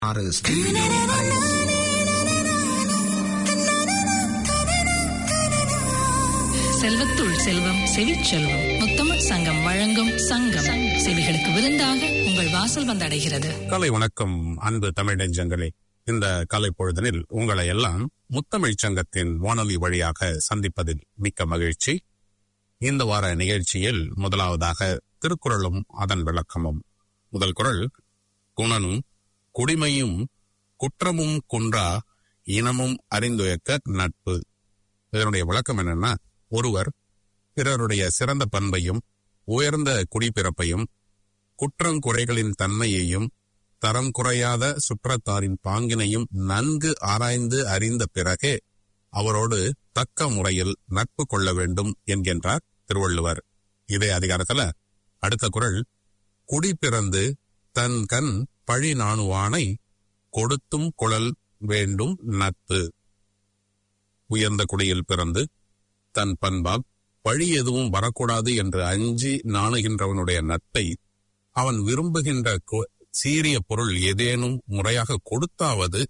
ஆறு ஸ்டூடியோ செல்வத்துள் செல்வம் செவிச்செல்வம் முத்தமிழ் சங்கம் வழங்கும் சங்கம் செவிகளுக்கு விருந்தாக உங்கள் வாசல் வந்தடைகிறது காலை வணக்கம் அன்பு தமிழ் நெஞ்சங்களே இந்த காலை பொழுதனில் உங்களை எல்லாம் முத்தமிழ்ச் சங்கத்தின் வானொலி வழியாக சந்திப்பதில் மிக்க மகிழ்ச்சி இந்த வார நிகழ்ச்சியில் முதலாவதாக திருக்குறளும் அதன் விளக்கமும் முதல் குறள் குணனும் குடிமையும் குற்றமும் குன்றா இனமும் அறிந்துயக்க நட்பு இதனுடைய விளக்கம் என்னன்னா ஒருவர் பிறருடைய சிறந்த பண்பையும் உயர்ந்த குடிப்பிறப்பையும் குற்றங்குறைகளின் தன்மையையும் தரம் குறையாத சுற்றத்தாரின் பாங்கினையும் நன்கு ஆராய்ந்து அறிந்த பிறகே அவரோடு தக்க முறையில் நட்பு கொள்ள வேண்டும் என்கின்றார் திருவள்ளுவர் இதே அதிகாரத்துல அடுத்த குறள் குடி பிறந்து தன் கண் பழி நாணுவானை கொடுத்தும் குழல் வேண்டும் நட்பு உயர்ந்த குடியில் பிறந்து தன் பண்பால் பழி எதுவும் வரக்கூடாது என்று அஞ்சி நாணுகின்றவனுடைய நட்பை அவன் விரும்புகின்ற கு- சீரிய பொருள் ஏதேனும் முறையாக கொடுத்தாவது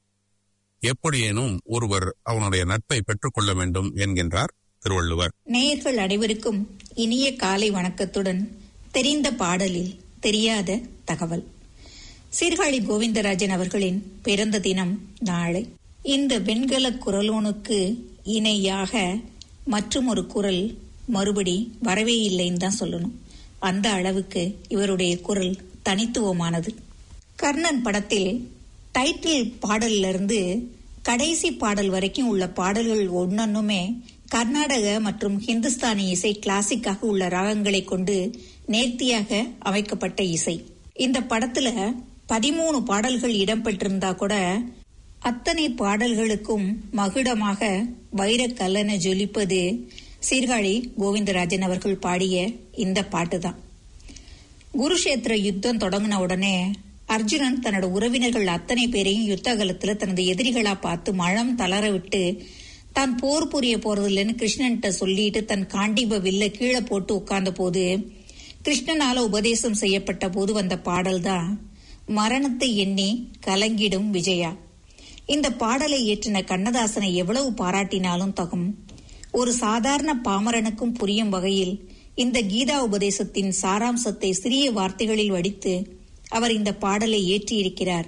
எப்படியேனும் ஒருவர் அவனுடைய நட்பை பெற்றுக்கொள்ள வேண்டும் என்கின்றார் திருவள்ளுவர் நேயர்கள் அனைவருக்கும் இனிய காலை வணக்கத்துடன் தெரிந்த பாடலில் தெரியாத தகவல் சீர்காழி கோவிந்தராஜன் அவர்களின் பிறந்த தினம் நாளை இந்த வெண்கல குரலோனுக்கு இணையாக மற்றும் ஒரு குரல் மறுபடி வரவே இல்லைன்னு தான் சொல்லணும் அந்த அளவுக்கு இவருடைய குரல் தனித்துவமானது கர்ணன் படத்தில் டைட்டில் பாடல்ல இருந்து கடைசி பாடல் வரைக்கும் உள்ள பாடல்கள் ஒன்னொன்னுமே கர்நாடக மற்றும் ஹிந்துஸ்தானி இசை கிளாசிக்காக உள்ள ராகங்களை கொண்டு நேர்த்தியாக அமைக்கப்பட்ட இசை இந்த படத்துல பதிமூணு பாடல்கள் இடம்பெற்றிருந்தா கூட அத்தனை பாடல்களுக்கும் மகுடமாக வைரக் கல்லென ஜொலிப்பது சீர்காழி கோவிந்தராஜன் அவர்கள் பாடிய இந்த பாட்டுதான் குருஷேத்திர யுத்தம் தொடங்கின உடனே அர்ஜுனன் தன்னோட உறவினர்கள் அத்தனை பேரையும் யுத்த காலத்துல தனது எதிரிகளா பார்த்து மழம் தளர விட்டு தான் போர் புரிய போறதில்லைன்னு கிருஷ்ணன்கிட்ட சொல்லிட்டு தன் காண்டிப வில்ல கீழே போட்டு உட்கார்ந்த போது கிருஷ்ணனால உபதேசம் செய்யப்பட்ட போது வந்த பாடல்தான் மரணத்தை எண்ணி கலங்கிடும் விஜயா இந்த பாடலை இயற்றின கண்ணதாசனை எவ்வளவு பாராட்டினாலும் தகும் ஒரு சாதாரண பாமரனுக்கும் புரியும் வகையில் இந்த கீதா உபதேசத்தின் சாராம்சத்தை சிறிய வார்த்தைகளில் வடித்து அவர் இந்த பாடலை இயற்றியிருக்கிறார்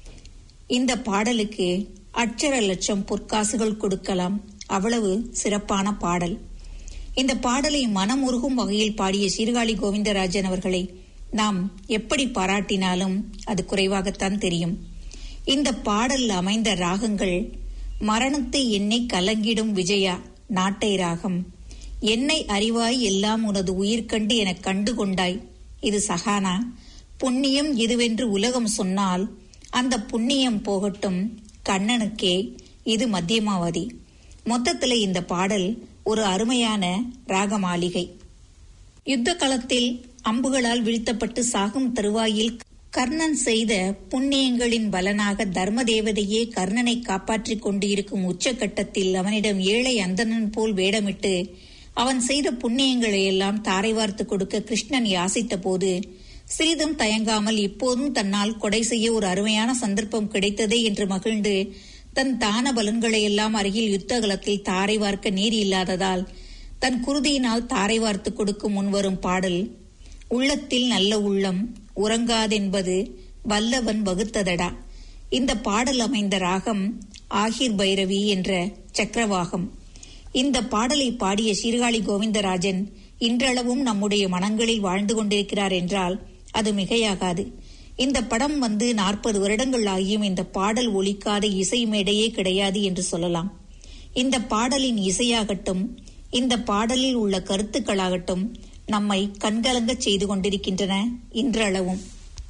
இந்த பாடலுக்கு அட்சர லட்சம் பொற்காசுகள் கொடுக்கலாம் அவ்வளவு சிறப்பான பாடல் இந்த பாடலை மனமுருகும் வகையில் பாடிய சீர்காழி கோவிந்தராஜன் அவர்களை நாம் எப்படி பாராட்டினாலும் அது குறைவாகத்தான் தெரியும் இந்த பாடல் அமைந்த ராகங்கள் மரணத்தை எண்ணி கலங்கிடும் விஜயா நாட்டை ராகம் என்னை அறிவாய் எல்லாம் உனது உயிர் கண்டு எனக் கண்டு கொண்டாய் இது சகானா புண்ணியம் இதுவென்று உலகம் சொன்னால் அந்த புண்ணியம் போகட்டும் கண்ணனுக்கே இது மத்தியமாவதி மொத்தத்துல இந்த பாடல் ஒரு அருமையான ராகமாளிகை யுத்த களத்தில் அம்புகளால் வீழ்த்தப்பட்டு சாகும் தருவாயில் கர்ணன் செய்த புண்ணியங்களின் பலனாக தர்ம தேவதையே கர்ணனை காப்பாற்றிக் கொண்டு இருக்கும் உச்சக்கட்டத்தில் அவனிடம் ஏழை அந்தணன் போல் வேடமிட்டு அவன் செய்த புண்ணியங்களை எல்லாம் தாரை வார்த்து கொடுக்க கிருஷ்ணன் யாசித்த போது சிறிதும் தயங்காமல் இப்போதும் தன்னால் கொடை செய்ய ஒரு அருமையான சந்தர்ப்பம் கிடைத்ததே என்று மகிழ்ந்து தன் தான பலன்களை எல்லாம் அருகில் யுத்த களத்தில் தாரை வார்க்க நீர் இல்லாததால் தன் குருதியினால் தாரை வார்த்து கொடுக்கும் முன்வரும் பாடல் உள்ளத்தில் நல்ல உள்ளம் உறங்காதென்பது வல்லவன் வகுத்ததடா இந்த பாடல் அமைந்த ராகம் ஆகிர் பைரவி என்ற சக்கரவாகம் இந்த பாடலை பாடிய சீர்காழி கோவிந்தராஜன் இன்றளவும் நம்முடைய மனங்களில் வாழ்ந்து கொண்டிருக்கிறார் என்றால் அது மிகையாகாது இந்த படம் வந்து நாற்பது வருடங்கள் ஆகியும் இந்த பாடல் ஒலிக்காத இசை மேடையே கிடையாது என்று சொல்லலாம் இந்த பாடலின் இசையாகட்டும் இந்த பாடலில் உள்ள கருத்துக்களாகட்டும் நம்மை கண்கலங்கச் செய்து கொண்டிருக்கின்றன இன்றளவும்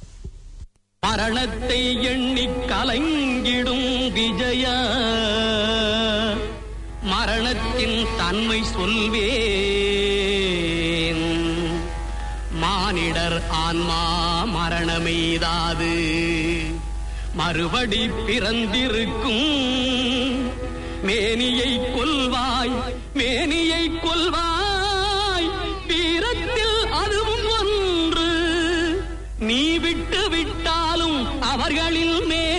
மரணத்தை எண்ணி கலங்கிடும் விஜயா மரணத்தின் தன்மை சொல்வேன் மானிடர் ஆன்மா மரணமெய்தாது மறுபடி பிறந்திருக்கும் மேனியை கொல்வாய் மேனியை கொல்வாய் வீரத்தில் அதுவும் ஒன்று நீ விட்டு விட்டாலும் அவர்களில் மே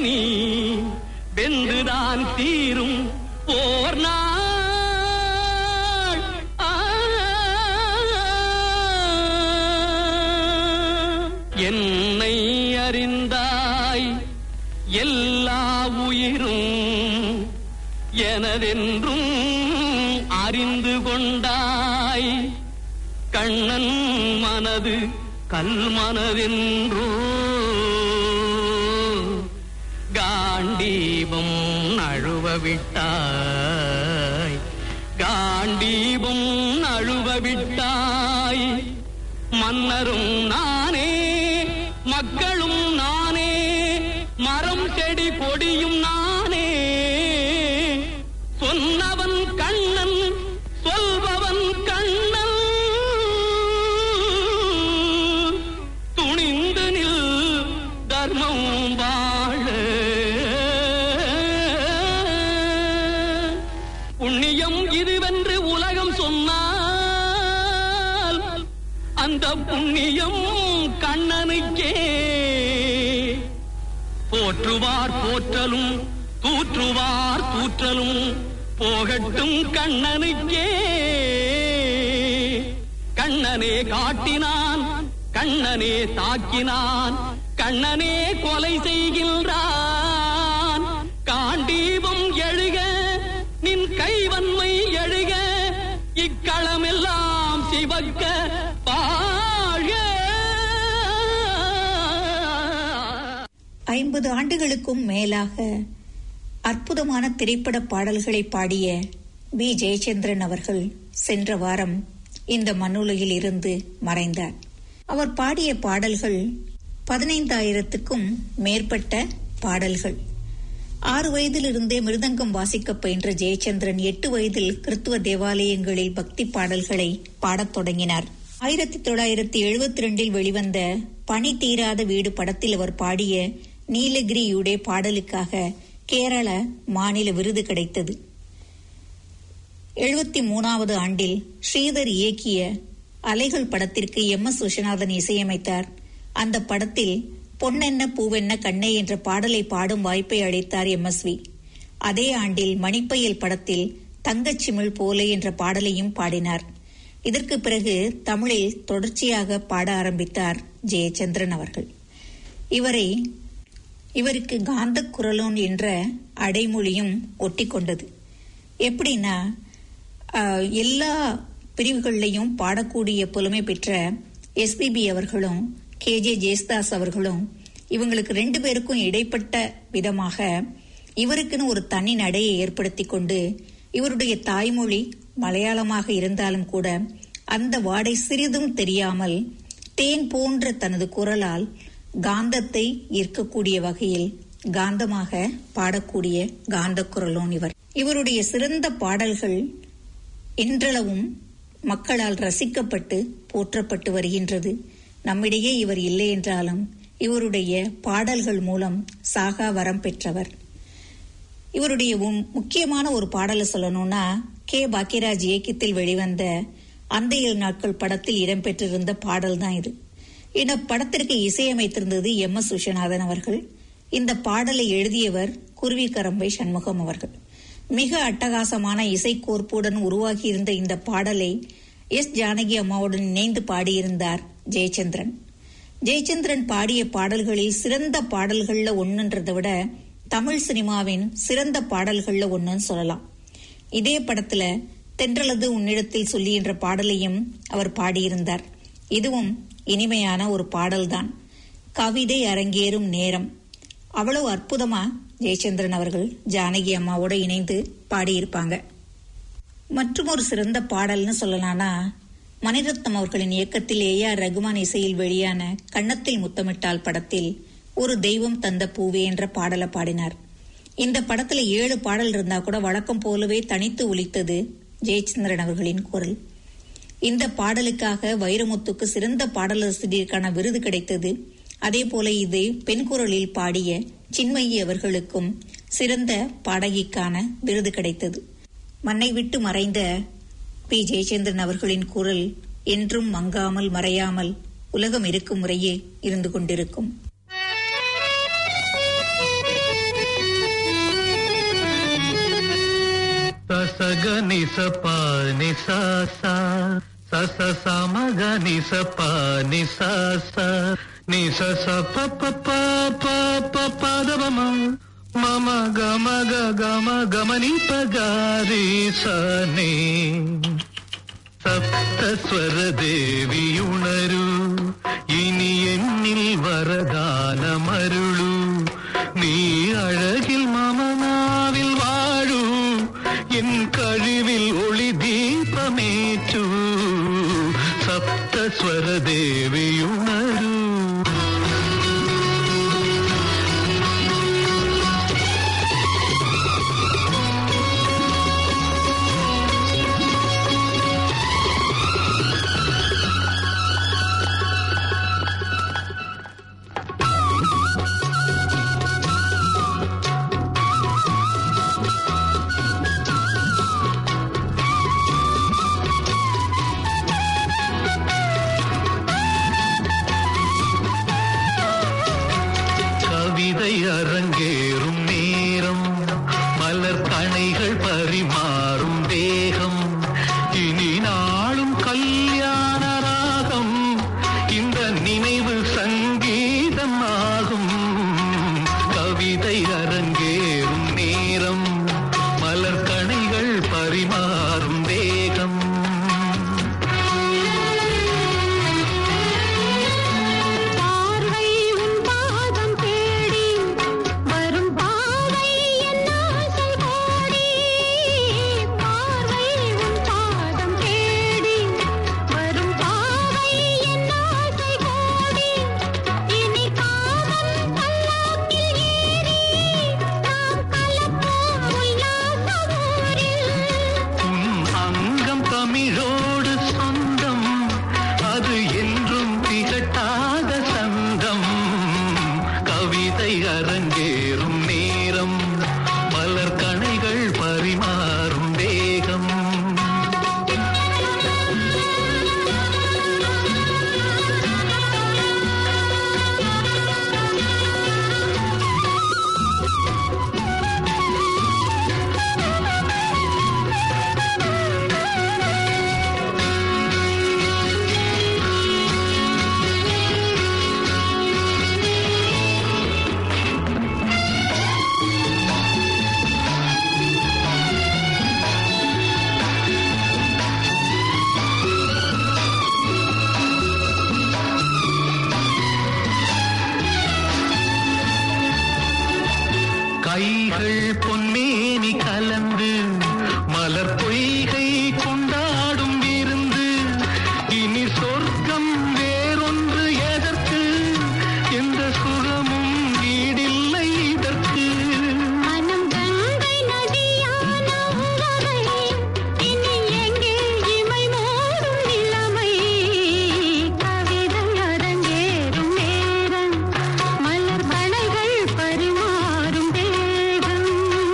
வென்றுதான் தீரும் போர் நாள் ஆ. என்னை அறிந்தாய் எல்லா உயிரும் எனதென்றும் அறிந்து கொண்டாய் கண்ணன் மனது கல் மனதென்றோ காண்டீபம் நழுவ விட்டாய் காண்டீபம் நழுவ விட்டாய் மன்னரும் நானே மக்களும் நானே மரம் செடி கொடியும் நானே சொன்னவன் கண்ணன் சொல்பவன் கண்ணன் துணிந்து நில் தர்மம் வாழ புண்ணியம் இதுவென்று உலகம் சொன்னால் அந்த புண்ணியம் கண்ணனுக்கே போற்றுவார் போற்றலும் தூற்றுவார் தூற்றலும் போகட்டும் கண்ணனுக்கே கண்ணனே காட்டினான் கண்ணனே தாக்கினான் கண்ணனே கொலை செய்கின்றான் காண்டீபம் எழுக நின் கைவன்மை எழுக இக்களமெல்லாம் சிவக்க பாழ ஐம்பது ஆண்டுகளுக்கும் மேலாக அற்புதமான திரைப்பட பாடல்களை பாடிய பி ஜெயச்சந்திரன் அவர்கள் சென்ற வாரம் இந்த மண்ணுலகில் இருந்து மறைந்தார் அவர் பாடிய பாடல்கள் பதினைந்தாயிரத்துக்கும் மேற்பட்ட பாடல்கள் ஆறு வயதிலிருந்தே மிருதங்கம் வாசிக்கப் பயின்ற ஜெயச்சந்திரன் எட்டு வயதில் கிறித்துவ தேவாலயங்களில் பக்தி பாடல்களை பாடத் தொடங்கினார் ஆயிரத்தி தொள்ளாயிரத்தி எழுபத்தி ரெண்டில் வெளிவந்த பனி தீராத வீடு படத்தில் அவர் பாடிய நீலகிரியுடே பாடலுக்காக கேரள மாநில விருது கிடைத்தது எழுபத்தி மூணாவது ஆண்டில் ஸ்ரீதர் இயக்கிய அலைகள் படத்திற்கு எம் எஸ் விஸ்வநாதன் இசையமைத்தார் அந்த படத்தில் பொன்னென்ன பூவென்ன கண்ணே என்ற பாடலை பாடும் வாய்ப்பை அளித்தார் எம்எஸ்வி அதே ஆண்டில் மணிப்பயல் படத்தில் தங்கச்சிமிழ் போலே என்ற பாடலையும் பாடினார் இதற்கு பிறகு தமிழில் தொடர்ச்சியாக பாட ஆரம்பித்தார் ஜெயச்சந்திரன் அவர்கள் இவரை இவருக்கு காந்த குரலோன் என்ற அடைமொழியும் ஒட்டிக்கொண்டது எப்படின்னா ஆஹ், எல்லா பிரிவுகள்லையும் பாடக்கூடிய புலமை பெற்ற எஸ்பிபி அவர்களும் கே ஜே ஜேஸ்தாஸ் அவர்களும் இவங்களுக்கு ரெண்டு பேருக்கும் இடைப்பட்ட விதமாக இவருக்குன்னு ஒரு தனி நடையை ஏற்படுத்தி கொண்டு இவருடைய தாய்மொழி மலையாளமாக இருந்தாலும் கூட அந்த வாடை சிறிதும் தெரியாமல் தேன் போன்ற தனது குரலால் காந்தத்தை ஈர்க்கக்கூடிய வகையில் காந்தமாக பாடக்கூடிய காந்த குரலோன் இவர் இவருடைய சிறந்த பாடல்கள் இன்றளவும் மக்களால் ரசிக்கப்பட்டு போற்றப்பட்டு வருகின்றது நம்மிடையே இவர் இல்லை என்றாலும் இவருடைய பாடல்கள் மூலம் சாகா வரம் பெற்றவர் இவருடைய உம்- முக்கியமான ஒரு பாடலை சொல்லணும்னா கே பாக்கியராஜ் இயக்கத்தில் வெளிவந்த அந்தையல் நாட்கள் படத்தில் இடம்பெற்றிருந்த பாடல் தான் இது இந்த படத்திற்கு இசையமைத்திருந்தது எம் எஸ் விஸ்வநாதன் அவர்கள் இந்த பாடலை எழுதியவர் குருவிக்கரம்பை சண்முகம் அவர்கள் மிக அட்டகாசமான இசைக்கோர்ப்புடன் உருவாகியிருந்த இந்த பாடலை எஸ் ஜானகி அம்மாவுடன் இணைந்து பாடியிருந்தார் ஜெயச்சந்திரன் ஜெயச்சந்திரன் பாடிய பாடல்களில் சிறந்த பாடல்கள்ல ஒண்ணுன்றதை விட தமிழ் சினிமாவின் சிறந்த பாடல்கள்ல ஒண்ணுன்னு சொல்லலாம் இதே படத்துல தென்றலது உன்னிடத்தில் சொல்லி என்ற பாடலையும் அவர் பாடியிருந்தார் இதுவும் இனிமையான ஒரு பாடல்தான் கவிதை அரங்கேறும் நேரம் அவ்வளவு அற்புதமா ஜெயச்சந்திரன் அவர்கள் ஜானகி அம்மாவோட இணைந்து பாடியிருப்பாங்க மற்றும் ஒரு சிறந்த பாடல்னு சொல்லலாம்னா மணிரத்னம் அவர்களின் இயக்கத்தில் ஏ ஆர் ரகுமான் இசையில் வெளியான கன்னத்தில் முத்தமிட்டால் படத்தில் ஒரு தெய்வம் தந்த பூவே என்ற பாடலை பாடினார் இந்த படத்துல ஏழு பாடல் இருந்தா கூட வழக்கம் போலவே தனித்து ஒலித்தது ஜெயச்சந்திரன் அவர்களின் குரல் இந்த பாடலுக்காக வைரமுத்துக்கு சிறந்த பாடலாசிரியருக்கான விருது கிடைத்தது அதே போல இது பெண் குரலில் பாடிய சின்மயி அவர்களுக்கும் சிறந்த பாடகிக்கான விருது கிடைத்தது மண்ணை விட்டு மறைந்த பி ஜெயச்சந்திரன் அவர்களின் குரல் என்றும் மங்காமல் மறையாமல் உலகம் இருக்கும் முறையே இருந்து கொண்டிருக்கும் மக நிச பா நிசா சா ச ச ச மக நிச பா நிசா சா நிச ச ப ப ப ப ப ப த ப ம மம க ம க க ம க ம நி ப க ரி ச நே സപ്തസ്വര ദേവിയുണരൂ ഇനി എന്നിൽ വരദാനമരുളൂ നീ അഴകിൽ മമനാവിൽ വാഴൂ എൻ കഴിവിൽ ഒളി ദീപമേറ്റു സപ്തസ്വര ദേവിയുണരൂ கவிதை அரங்கேறும் நேரம் மலர் கணைகள் பரிமாறும் தேகம் இனி நாளும் கல்யாண ராகம் இந்த நினைவு சங்கீதம் ஆகும் கவிதை அரங்கேறும் நேரம் மலர் கணைகள் பரிமாறும் தேகம் பார்வை உன் பாதம் தேடி வரும் பாவை என் ஆசை கோடி பார்வை உன் பாதம் தேடி வரும் பாவை என் ஆசை கோடி இனி காமன் பல்லாக்கில் ஏறி நாம் கலப்போம் உல்லாச ஊரில் உன் அங்கம் தமிழோடு சொந்தம் அது என்றும் திகட்டாத சந்தம் கவிதை அரங்கேறும் நேரம் மலர் கணைகள் பரிமாறும் தேகம் கைகள் பொன்னேனி கலந்து மலர் பொய்கை கொண்டாடும் விருந்து இனி சொர்க்கம் வேறொன்று எதற்கு எந்த சுகமும் ஈடில்லை இதற்கு மனம் கங்கை நதியான உறவை இனி எங்கே இமை மூடும் நிலைமை கவிதை அரங்கேறும் நேரம் மலர் கணைகள் பரிமாறும் தேகம்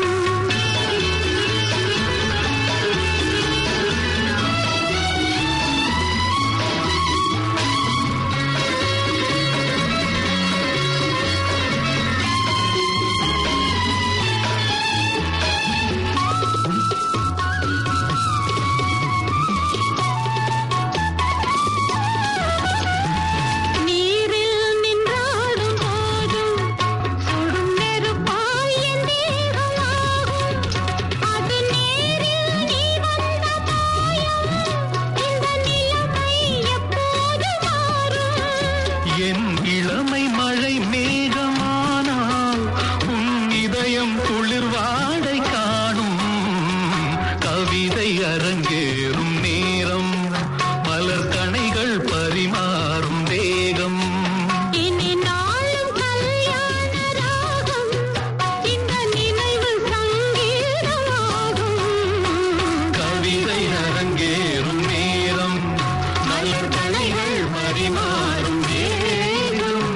நீரில் நின்றாடும் போதும் சுடும் நெருப்பாய் என் தேகமாகும் அது நேரில் நீ வந்த மாயம் இந்த நிலைமை எப்போது மாறும் என் இளமை மழை மேகமானால் உன் இதயம் குளிர் வாடை காணும் கவிதை அரங்கேறும் நேரம் மலர் கணைகள் பரிமாறும் தேகம் இனி நாளும் கல்யாண ராகம் இந்த நினைவு சங்கீதமாகும் கவிதை அரங்கேறும் நேரம் மலர் கணைகள் பரிமாறும் தேகம்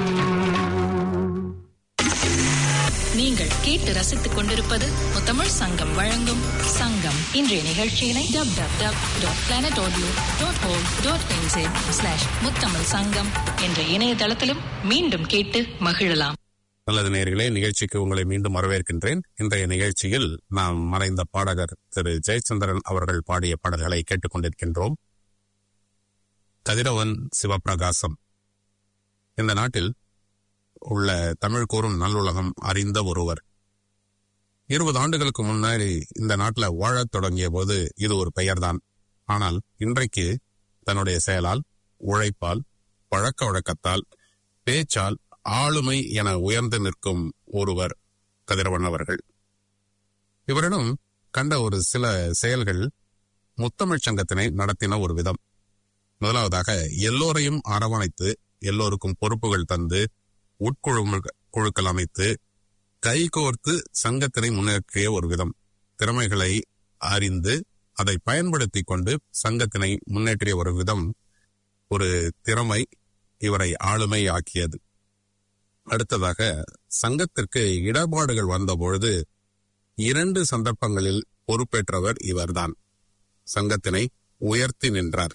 நீங்கள் கேட்டு ரசித்துக் கொண்டிருப்பது முத்தமிழ் சங்கம் வழங்கும் சங்கம் இன்றைய நிகழ்ச்சியினை W W W dot planet audio dot O dot slash Muthamizh Sangam என்ற இணையதளத்திலும் மீண்டும் கேட்டு மகிழலாம் நல்லது நேர்களே நிகழ்ச்சிக்கு உங்களை மீண்டும் வரவேற்கின்றேன் இன்றைய நிகழ்ச்சியில் நாம் மறைந்த பாடகர் திரு ஜெயச்சந்திரன் அவர்கள் பாடிய பாடல்களை கேட்டுக்கொண்டிருக்கின்றோம் கதிரவன் சிவபிரகாசம் இந்த நாட்டில் உள்ள தமிழ் கூறும் நல்லுலகம் அறிந்த ஒருவர் இருபது ஆண்டுகளுக்கு முன்னாடி இந்த நாட்டில் வாழத் தொடங்கிய போது இது ஒரு பெயர்தான் ஆனால் இன்றைக்கு தன்னுடைய செயலால் உழைப்பால் பழக்க வழக்கத்தால் பேச்சால் ஆளுமை என உயர்ந்து நிற்கும் ஒருவர் கதிரவன் அவர்கள் இவரிடம் கண்ட ஒரு சில செயல்கள் முத்தமிழ்ச் சங்கத்தினை நடத்தின ஒரு விதம் முதலாவதாக எல்லோரையும் அரவணைத்து எல்லோருக்கும் பொறுப்புகள் தந்து உட்குழு குழுக்கள் அமைத்து கைகோர்த்து சங்கத்தினை முன்னேற்றிய ஒரு விதம் திறமைகளை அறிந்து அதை பயன்படுத்திக் கொண்டு சங்கத்தினை முன்னேற்றிய ஒரு விதம் ஒரு திறமை இவரை ஆளுமை ஆக்கியது அடுத்ததாக சங்கத்திற்கு இடர்பாடுகள் வந்தபொழுது இரண்டு சந்தர்ப்பங்களில் பொறுப்பேற்றவர் இவர்தான் சங்கத்தினை உயர்த்தி நின்றார்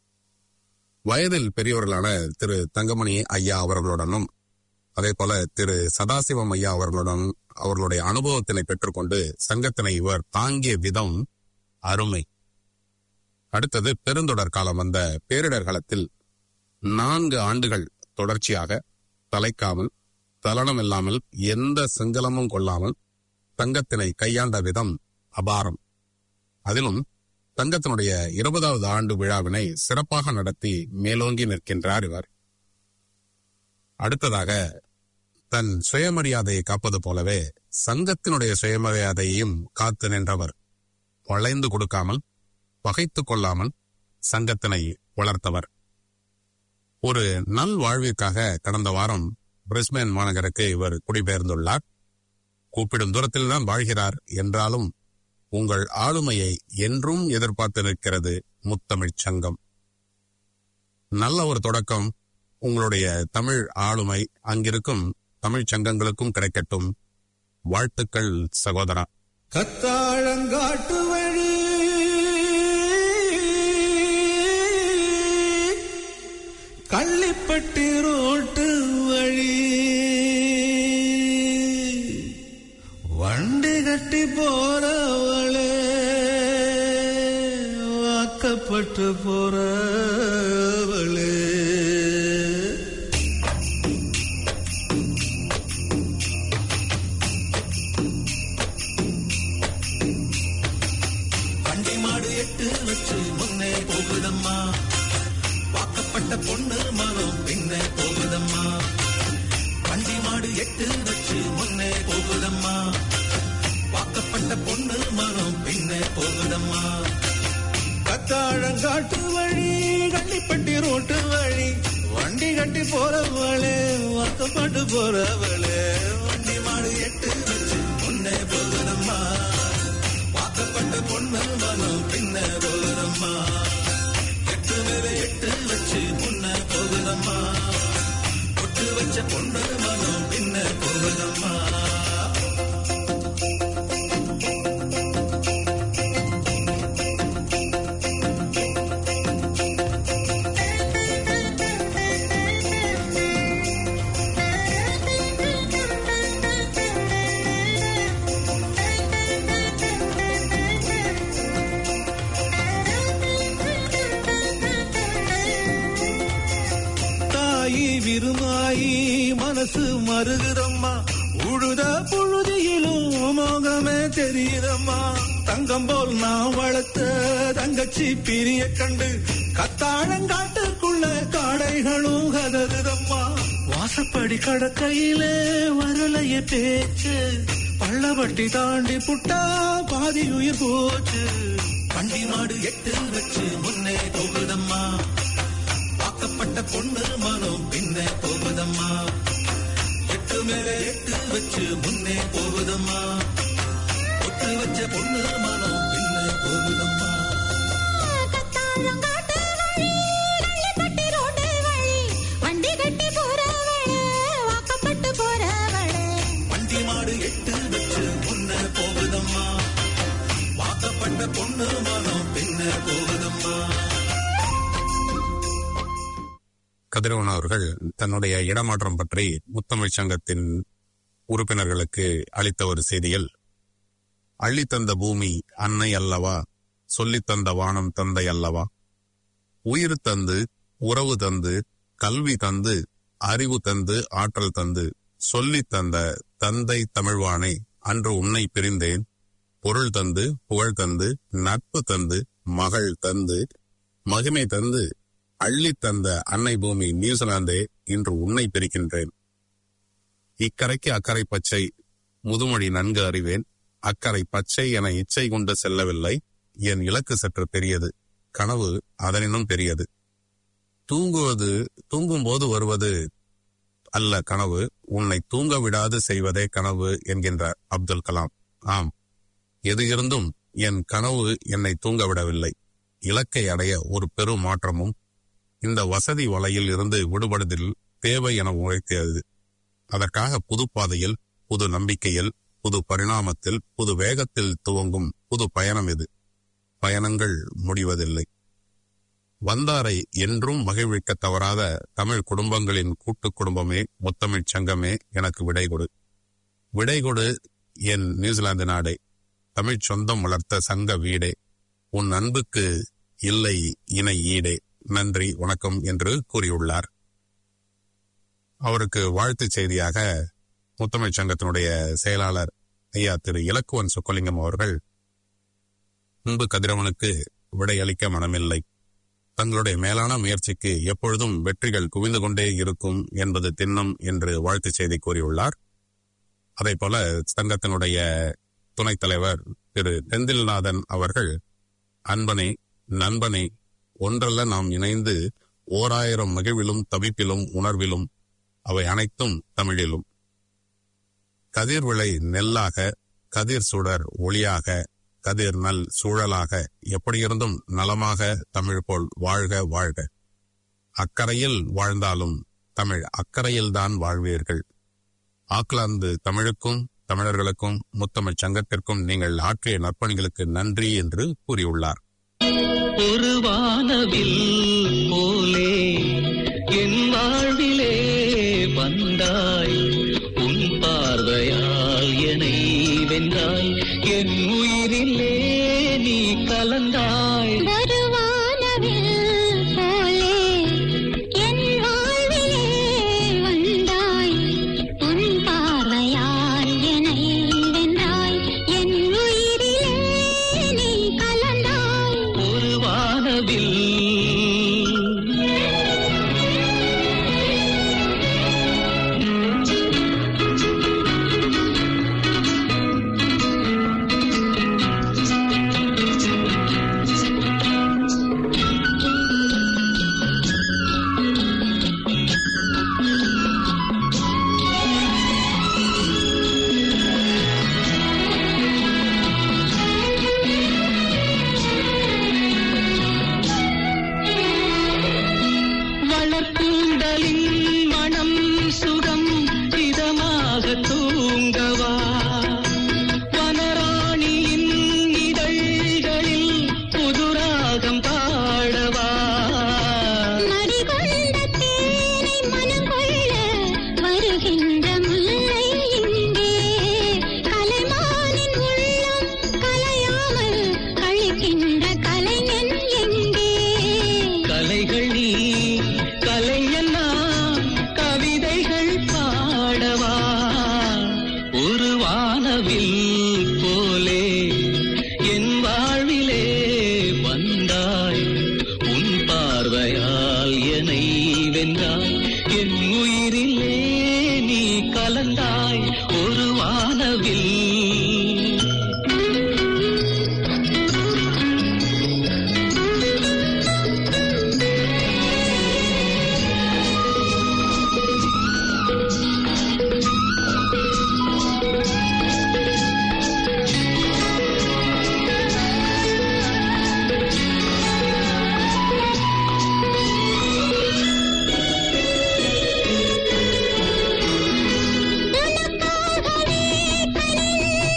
வயதில் பெரியவர்களான திரு தங்கமணி ஐயா அவர்களுடனும் அதே போல திரு சதாசிவம் ஐயா அவர்களுடன் அவர்களுடைய அனுபவத்தினை பெற்றுக்கொண்டு சங்கத்தினை இவர் தாங்கிய விதம் அருமை அடுத்தது பெருந்தொடர் காலம் வந்த பேரிடர் காலத்தில் நான்கு ஆண்டுகள் தொடர்ச்சியாக தலைக்காமல் தலனம் இல்லாமல் எந்த செங்கலமும் கொள்ளாமல் தங்கத்தினை கையாண்ட விதம் அபாரம் அதிலும் தங்கத்தினுடைய இருபதாவது ஆண்டு விழாவினை சிறப்பாக நடத்தி மேலோங்கி நிற்கின்றார் இவர் அடுத்ததாக தன் சுயமரியாதையை காப்பது போலவே சங்கத்தினுடைய சுயமரியாதையையும் காத்து நின்றவர் வளைந்து கொடுக்காமல் பகைத்துக் கொள்ளாமல் சங்கத்தினை வளர்த்தவர் ஒரு நல் வாழ்விற்காக கடந்த வாரம் பிரிஸ்பேன் மாநகருக்கு இவர் குடிபெயர்ந்துள்ளார் கூப்பிடும் தூரத்தில் தான் வாழ்கிறார் என்றாலும் உங்கள் ஆளுமையை என்றும் எதிர்பார்த்து நிற்கிறது முத்தமிழ்ச் சங்கம் நல்ல ஒரு தொடக்கம் உங்களுடைய தமிழ் ஆளுமை அங்கிருக்கும் தமிழ்ச் சங்கங்களுக்கும் கிடைக்கட்டும் வாழ்த்துக்கள் சகோதரா கத்தாழங்காட்டு வழி கள்ளிப்பட்டி ரோட்டு வழி வண்டி கட்டி போறவளே வாக்கப்பட்டு போறவளே வண்டி மாடு எட்டு வச்சு முன்னே போகுதம்மா வாக்கப்பட்ட பொண்ணு மரம் பின்னே போகுதம்மா வண்டி மாடு எட்டு வச்சு முன்னே போகுதம்மா வாக்கப்பட்ட பொண்ணு மரம் பின்னே போகுதம்மா கத்தாழங்காட்டு வழி கள்ளிப்பட்டி ரோட்டு வழி வண்டி கட்டி போறவளே வாக்கப்பட்டு போறவளே வண்டி மாடு எட்டு வச்சு முன்னே போகுதம்மா வாக்கப்பட்ட பொண்ணு மனம் பின்ன போகுதம்மா எட்டு மேல எட்டு வச்சு முன்ன போகுதம்மா ஒட்டு வச்ச பொண்ணு மனம் பின்ன போகுதம்மா தாயி விருமாயி மனசு மருகுதம்மா உழுத புழுதியிலும் மோகமே தெரியுதம்மா தங்கம் போல் நான் வளர்த்த தங்கச்சி பிரிய கண்டு கத்தாழங்காட்டுக்குள்ள காடைகளும் கதறுதம்மா வாசப்படி கடக்கையிலே வரலைய பேச்சு பள்ளவட்டி தாண்டி புட்டா பாதி உயிர் போச்சு வண்டி மாடு எட்டு வச்சு முன்னே போகுதம்மா வாக்கப்பட்ட பொண்ணு மனம் பின்னே போகுதம்மா எட்டு மேல எட்டு வச்சு முன்னே போகுதம்மா ஒட்டு வச்ச பொண்ணு மனம் பின்னே போகுதம்மா கத்தாழங்காட்டு வழி, கள்ளிப்பட்டி ரோட்டு வழி, வண்டி கட்டி போறவளே, வாக்கப்பட்டு போறவளே. வண்டி மாடு எட்டு வச்சு முன்னே போகுதம்மா வாக்கப்பட்ட பொண்ணு மனம் பின்னே போகுதம்மா கதிரவன் அவர்கள் தன்னுடைய இடமாற்றம் பற்றி முத்தமிழ் சங்கத்தின் உறுப்பினர்களுக்கு அளித்த ஒரு செய்தியில் அள்ளித்தந்த பூமி அன்னை அல்லவா சொல்லித் தந்த வானம் தந்தை அல்லவா உயிர் தந்து உறவு தந்து கல்வி தந்து அறிவு தந்து ஆற்றல் தந்து சொல்லித் தந்த தந்தை தமிழ்வானே அன்று உன்னை பிரிந்தேன் பொருள் தந்து புகழ் தந்து நட்பு தந்து மகள் தந்து மகிமை தந்து அள்ளித் தந்த அன்னை பூமி நியூசிலாந்தே இன்று உன்னை பிரிக்கின்றேன் இக்கரைக்கு அக்கறை பச்சை முதுமொழி நன்கு அறிவேன் அக்கறை பச்சை என இச்சை கொண்டு செல்லவில்லை என் இலக்கு சற்று பெரியது கனவு அதனினும் பெரியது தூங்குவது தூங்கும்போது வருவது அல்ல கனவு உன்னை தூங்க விடாது செய்வதே கனவு என்கின்றார் அப்துல் கலாம் ஆம் எது இருந்தும் என் கனவு என்னை தூங்க விடவில்லை இலக்கை அடைய ஒரு பெரும் மாற்றமும் இந்த வசதி வலையில் இருந்து விடுபடுதல் தேவை என உழைத்தது அதற்காக புது பாதையில் புது நம்பிக்கையில் புது பரிணாமத்தில் புது வேகத்தில் துவங்கும் புது பயணம் இது பயணங்கள் முடிவதில்லை வந்தாரை என்றும் மகிழ்விக்க தவறாத தமிழ் குடும்பங்களின் கூட்டு குடும்பமே முத்தமிழ்ச் சங்கமே எனக்கு விடை கொடு விடை கொடு என் நியூசிலாந்து நாடே தமிழ்ச் சொந்தம் வளர்த்த சங்க வீடே உன் அன்புக்கு இல்லை இணை ஈடே நன்றி வணக்கம் என்று கூறியுள்ளார் அவருக்கு வாழ்த்துச் செய்தியாக முத்தமிழ்ச் சங்கத்தினுடைய செயலாளர் ஐயா திரு இலக்குவன் சொக்கலிங்கம் அவர்கள் அன்பு கதிரவனுக்கு விடையளிக்க மனமில்லை தங்களுடைய மேலான முயற்சிக்கு எப்பொழுதும் வெற்றிகள் குவிந்து கொண்டே இருக்கும் என்பது திண்ணம் என்று வாழ்த்துச் செய்தி கூறியுள்ளார் அதே போல சங்கத்தினுடைய துணைத் தலைவர் திரு செந்தில்நாதன் அவர்கள் அன்பனே நண்பனே ஒன்றல்ல நாம் இணைந்து ஓராயிரம் மகிழ்விலும் தவிப்பிலும் உணர்விலும் அவை அனைத்தும் தமிழிலும் கதிர் விளை நெல்லாக கதிர் சுடர் ஒளியாக கதிர் நல் சூழலாக எப்படியிருந்தும் நலமாக தமிழ் போல் வாழ்க வாழ்க அக்கறையில் வாழ்ந்தாலும் தமிழ் அக்கறையில்தான் வாழ்வீர்கள் ஆக்லாந்து தமிழுக்கும் தமிழர்களுக்கும் முத்தமிழ் சங்கத்திற்கும் நீங்கள் ஆற்றிய நற்பணிகளுக்கு நன்றி என்று கூறியுள்ளார் ஒரு வானவில் போலே என் வாழ்விலே வந்தாய் உன் பார்வையால் என்னை வென்றாய் என் உயிரிலே நீ கலந்தாய் வருவானவில் போலே என் வாழ்விலே வந்தாய் உன் பார்வையால் என்னை வென்றாய் என் உயிரிலே நீ கலந்தாய் ஒரு வானவில் வளர்க்கூந்தலின் மனம் சுகம் இதமாக தூங்கவா வனராணியின் இதழ்களில் புதுராகம் பாடவா மடிகொண்ட தேனை மனம் கொள்ள வருகின்ற முல்லை இங்கே கலைமானின் உள்ளம் கலையாமல் கழிக்கின்ற கலைஞன் எங்கே கலைகள் நீ கலைஞன் நான் கவிதைகள் பாடவா ஒரு வானவில் போலே என் வாழ்விலே வந்தாய் உன் பார்வையால் என்னை வென்றாய் என் உயிரிலே நீ கலந்தாய் ஒரு வானவில் உனக்காகவே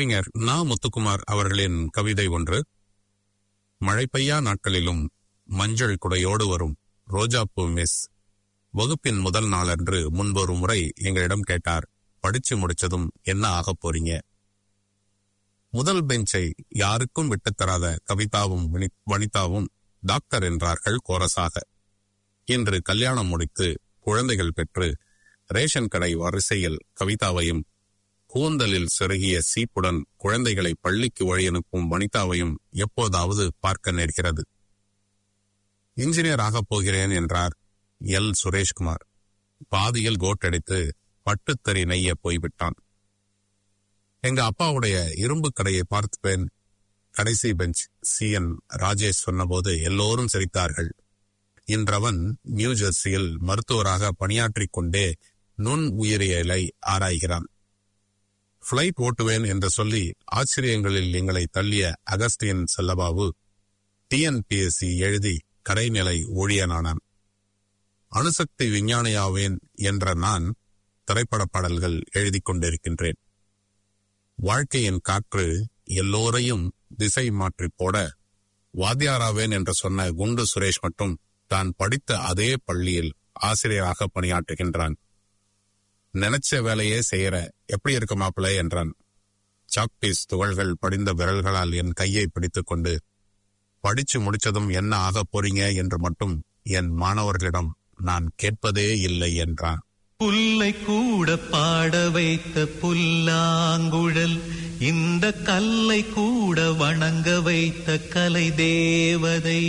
கவிஞர் நா முத்துக்குமார் அவர்களின் கவிதை ஒன்று மழை பெய்யா நாட்களிலும் மஞ்சள் குடையோடு வரும் ரோஜாப்பூ மிஸ் வகுப்பின் முதல் நாளன்று முன்பொரு முறை எங்களிடம் கேட்டார் படிச்சு முடிச்சதும் என்ன ஆகப் போறீங்க முதல் பெஞ்சை யாருக்கும் விட்டுத் தராத கவிதாவும் வினி- வனிதாவும் டாக்டர் என்றார்கள் கோரஸாக இன்று கல்யாணம் முடித்து குழந்தைகள் பெற்று ரேஷன் கடை வரிசையில் கவிதாவையும் கூந்தலில் செருகிய சீப்புடன் குழந்தைகளை பள்ளிக்கு வழி அனுப்பும் வனிதாவையும் எப்போதாவது பார்க்க நேர்கிறது இன்ஜினியர் ஆகப் போகிறேன் என்றார் எல் சுரேஷ்குமார் பாதியில் கோட்டடித்து பட்டுத்தறி நெய்ய போய்விட்டான் எங்க அப்பாவுடைய இரும்பு கடையை பார்த்துப்பேன் கடைசி பெஞ்ச் சி என் ராஜேஷ் சொன்னபோது எல்லோரும் சிரித்தார்கள் இன்றவன் நியூ ஜெர்சியில் மருத்துவராக பணியாற்றிக் கொண்டே நுண் உயிரியலை ஆராய்கிறான் பிளைட் ஓட்டுவேன் என்று சொல்லி ஆச்சரியங்களில் எங்களை தள்ளிய அகஸ்டியன் செல்லபாபு டிஎன்பிஎஸ்சி எழுதி கடைநிலை ஊழியனானான் அணுசக்தி விஞ்ஞானியாவேன் என்ற நான் திரைப்பட பாடல்கள் எழுதிக் கொண்டிருக்கின்றேன் வாழ்க்கையின் காற்று எல்லோரையும் திசை மாற்றி போட வாத்தியாராவேன் என்று சொன்ன குண்டு சுரேஷ் மட்டும் தான் படித்த அதே பள்ளியில் ஆசிரியராக பணியாற்றுகின்றான் நினைச்ச வேலையே செய்யற எப்படி இருக்க மாப்பிள்ளை என்றான் சாக்பீஸ் துகள்கள் படிந்த விரல்களால் என் கையை பிடித்துக் கொண்டு படிச்சு முடிச்சதும் என்ன ஆகப் போறீங்க என்று மட்டும் என் மாணவர்களிடம் நான் கேட்பதே இல்லை என்றான் புல்லை கூட பாட வைத்த புல்லாங்குழல் இந்த கல்லை கூட வணங்க வைத்த கலை தேவதை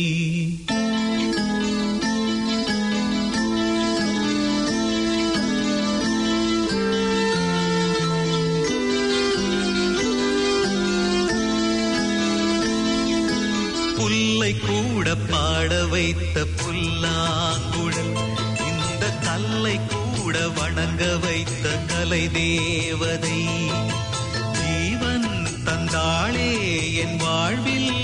புல்லை கூட பாட வைத்த புல்லாங்குழல் இந்த கல்லை கூட வணங்க வைத்த கலை தேவதை ஜீவன் தந்தாளே என் வாழ்வில்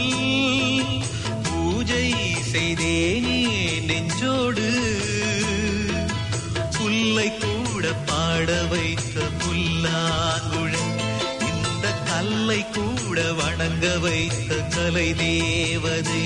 பூஜை செய்தேனே நெஞ்சோடு புல்லை கூட பாட வைத்த புல்லாங்குழல் இந்த கல்லை கூட வணங்க வைத்த கலை தேவதை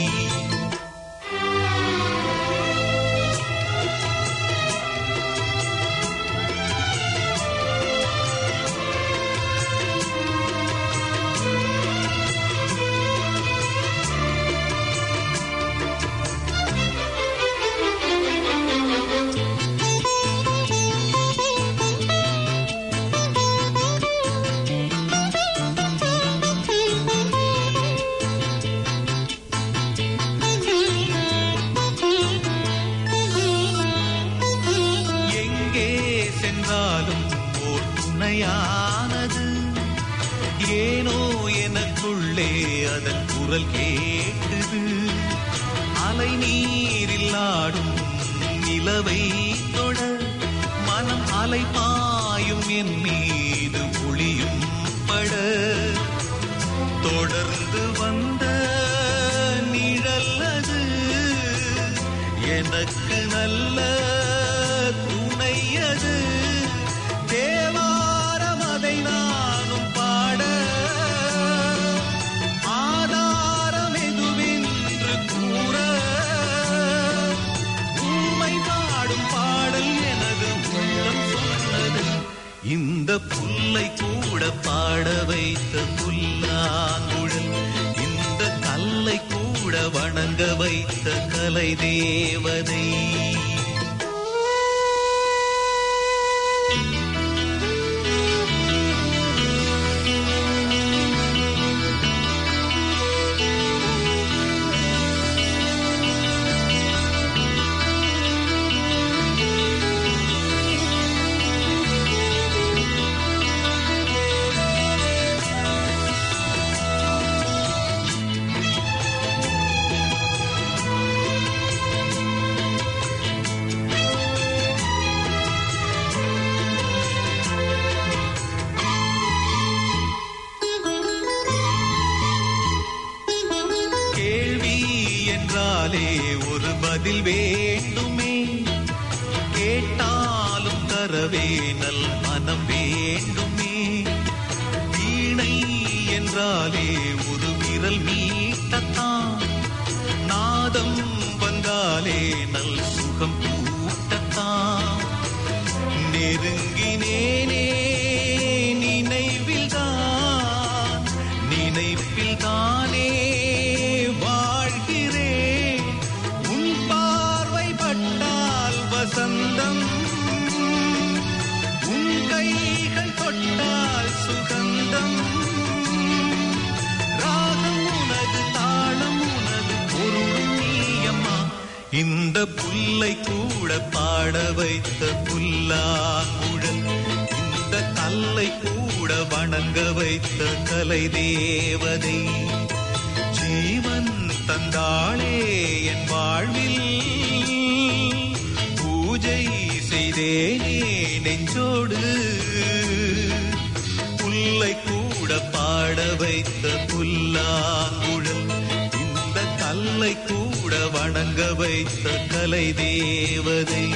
எங்கே சென்றாலும் ஓர் துணையானது ஏனோ எனக்குள்ளே அதன் குரல் கேட்டது அலை நீரில் ஆடும் நிலவை தொட மனம் அலை பாயும் என் மீது ஒளியும் பட தொடர்ந்து வந்த நிழல்லது எனக்கு நல்ல துணையது தேவாரம் அதை நானும் பாட ஆதாரம் எதுவென்று கூற உண்மை பாடும் பாடல் எனது உள்ளம் சொன்னது இந்த புல்லை கூட பாட வைத்த புல்லாங்குழல் இந்த கல்லை கூட வணங்க வைத்த கலை தேவதை கேள்வி என்றாலே ஒரு பதில் வேண்டுமே கேட்டாலும் தரவே நல் மனம் வேண்டுமே என்றாலே ஒரு விரல் மீட்டத்தான் நாதம் வந்தாலே நல் சுகம் கூட்டத்தான் நெருங்கினேனே நினைவில்தான் நினைப்பில் தானே வாழ்கிறேன் உன் பார்வை பட்டால் வசந்தம் உன் கைகள் தொட்டால் சுகந்தம் ராகம் உனது தாளம் உனது பொருளும் நீயம்மா இந்த புல்லை கூட பாட வைத்த புல்லாங்குழல் இந்த கல்லை கூட வணங்க வைத்த கலை தேவதை ஜீவன் தந்தாளே என் வாழ்வில் பூஜை செய்தேனே நெஞ்சோடு புல்லை கூட பாட வைத்த புல்லாங்குழல் இந்த கல்லை கூட வணங்க வைத்த கலை தேவதை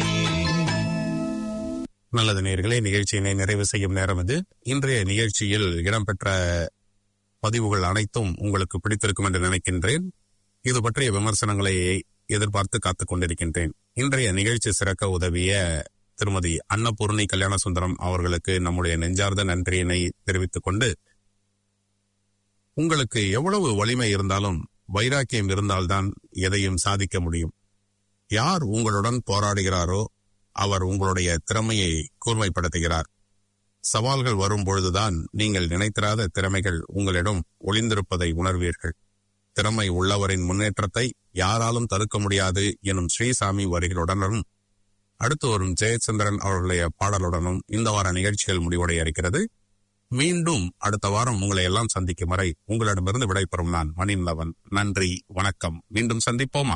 நல்லது நேர்களே நிகழ்ச்சியினை நிறைவு செய்யும் நேரம் இது இன்றைய நிகழ்ச்சியில் இடம்பெற்ற பதிவுகள் அனைத்தும் உங்களுக்கு பிடித்திருக்கும் என்று நினைக்கின்றேன் இது பற்றிய விமர்சனங்களை எதிர்பார்த்து காத்துக் கொண்டிருக்கின்றேன் இன்றைய நிகழ்ச்சி சிறக்க உதவிய திருமதி அன்னபூர்ணி கல்யாண சுந்தரம் அவர்களுக்கு நம்முடைய நெஞ்சார்ந்த நன்றியினை தெரிவித்துக் கொண்டு உங்களுக்கு எவ்வளவு வலிமை இருந்தாலும் வைராக்கியம் இருந்தால்தான் எதையும் சாதிக்க முடியும் யார் உங்களுடன் போராடுகிறாரோ அவர் உங்களுடைய திறமையை கூர்மைப்படுத்துகிறார் சவால்கள் வரும் பொழுதுதான் நீங்கள் நினைத்திராத திறமைகள் உங்களிடம் ஒளிந்திருப்பதை உணர்வீர்கள் திறமை உள்ளவரின் முன்னேற்றத்தை யாராலும் தடுக்க முடியாது எனும் ஸ்ரீசாமி வரிகளுடனும் அடுத்து வரும் ஜெயச்சந்திரன் அவர்களுடைய பாடலுடனும் இந்த வார நிகழ்ச்சிகள் முடிவடைய இருக்கிறது மீண்டும் அடுத்த வாரம் உங்களை எல்லாம் சந்திக்கும் வரை உங்களிடமிருந்து விடைபெறும் நான் மணிநலவன் நன்றி வணக்கம் மீண்டும் சந்திப்போமா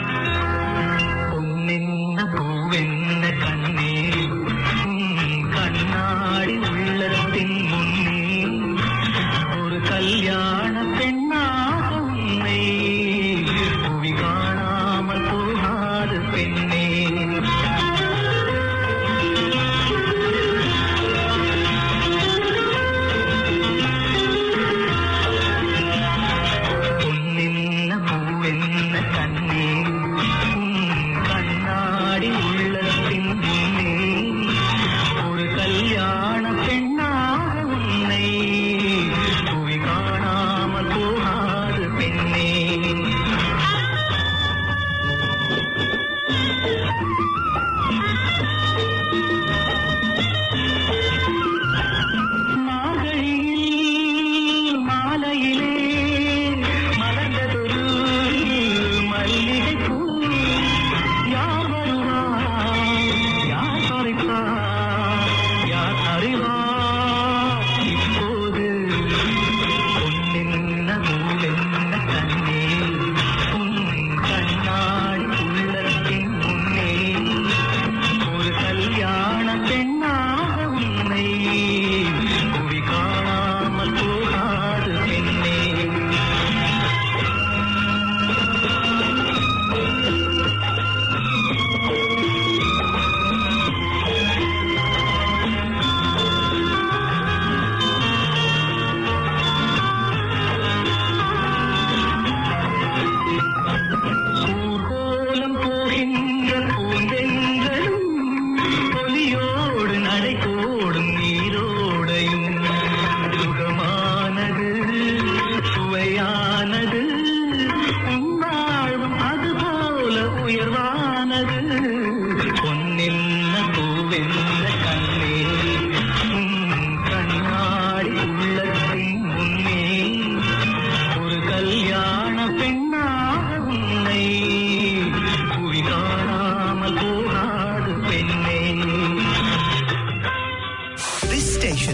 பொன்னென்ன பூவென்ன கண்ணே உன் கண்ணாடி உள்ளத்தின் முன்னே ஒரு கல்யாண பெண்ணாக உன்னை புவி காணாமல் போகாது பெண்ணே பொன்னென்ன பூவென்ன கண்ணே உன் கண்ணாடி உள்ளத்தின் முன்னே ஒரு கல்யாண பெண்ணாக உன்னை புவி காணாமல் போகாது பெண்ணே மார்கழியில் மாலையிலே மலர்ந்ததொரு மல்லிகைப் பூ. யார் வருவார்? யார் பறிப்பார்? யார் அறிவார்? இப்போது பொன்னென்ன பூவென்ன கண்ணே உன் கண்ணாடி உள்ளத்தின் முன்னே ஒரு கல்யாண பெண்ணாக உன்னை புவி காணாமல் போகாது பெண்ணே ஊர்கோலம் போகின்ற பூந்தெங்களும் ஒலியோடு நடைபோடும் நீரோடையும் சுகமானது சுவையானது உன்னாழ்வும் அதுபோல உயர்வானது பொன்னென்ன பூவென்ன கண்ணே உன் கண்ணாடி உள்ளத்தின் முன்னே ஒரு கல்யாண பெண்ணாக உன்னை புவி காணாமல் போகாது பெண்ணே This station